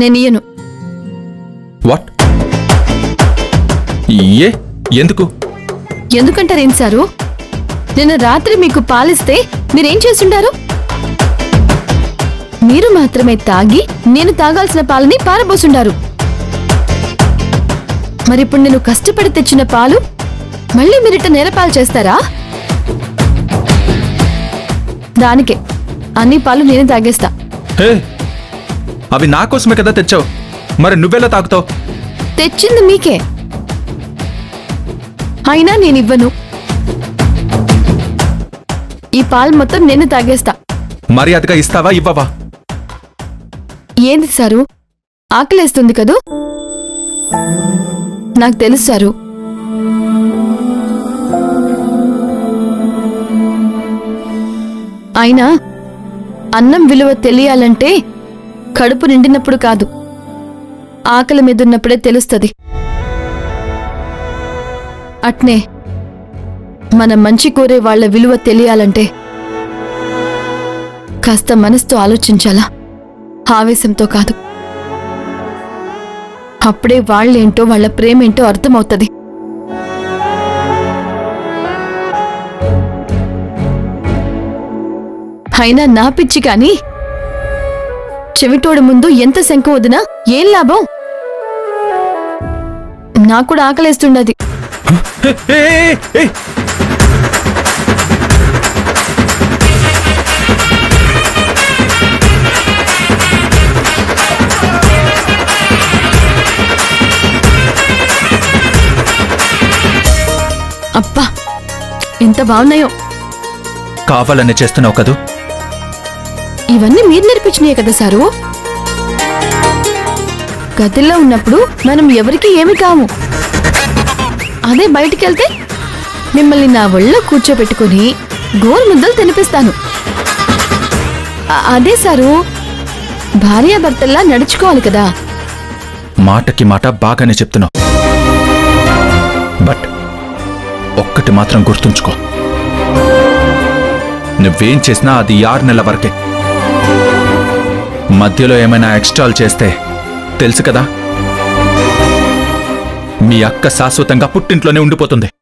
నేను ఇయ్యను what a ఎందుకు ఎందుకంటారేం sir నిన్న రాత్రి మీకు పాలిస్తే మీరేం చేస్తుంటారు మీరు మాత్రమే తాగి నేను తాగాల్సిన పాలని పారబోసుండారు మరిప్పుడు నేను కష్టపడి తెచ్చిన పాలు మళ్ళీ మీరిట నేలపాలు చేస్తారా దానికే అన్ని పాలు నేనే తాగేస్తా హే అవి నా కోసమే కదా తెచ్చావు మరి నువ్వెలా తాగుతావు తెచ్చింది మీకే అయినా నేను ఇవ్వను ఈ పాలు మొత్తం నేను తాగేస్తా మర్యాదగా ఇస్తావా ఇవ్వవా ఏంది సారు ఆకలేస్తుంది కదూ నాకు తెలుసు సారు అయినా అన్నం విలువ తెలియాలంటే కడుపు నిండినప్పుడు కాదు ఆకలి మీదున్నప్పుడే తెలుస్తుంది అట్నే మన మంచి కోరే వాళ్ళ విలువ తెలియాలంటే కాస్త మనసుతో ఆలోచించాలా ఆవేశంతో కాదు అప్పుడే వాళ్ళేంటో వాళ్ళ ప్రేమేంటో అర్థమవుతుంది అయినా నా పిచ్చి కాని చెవిటోడు ముందు ఎంత శంఖ వదినా ఏం లాభం నాకు కూడా ఆకలేస్తుండది హే, ఏ, ఏ, ఏ, అబ్బా ఎంత బాగున్నాయో కావాలని చేస్తున్నావు కదూ ఇవన్నీ మీరు నేర్పించినాయే కదా సారు గదిలో ఉన్నప్పుడు మనం ఎవరికి ఏమి కాము అదే బయటికి వెళ్తే మిమ్మల్ని నా ఒళ్ళో కూర్చోబెట్టుకుని గోరు ముద్దలు తినిపిస్తాను అ- అదే సారు భార్యాభర్తల్లా నడుచుకోవాలి కదా మాటకి మాట బాగానే చెప్తున్నావు బట్ ఒక్కటి మాత్రం గుర్తుంచుకో నువ్వేం చేసినా అది ఆరు నెలల వరకే మధ్యలో ఏమైనా ఎక్స్ట్రాల్ చేస్తే తెలుసు కదా మీ అక్క శాశ్వతంగా పుట్టింట్లోనే ఉండిపోతుంది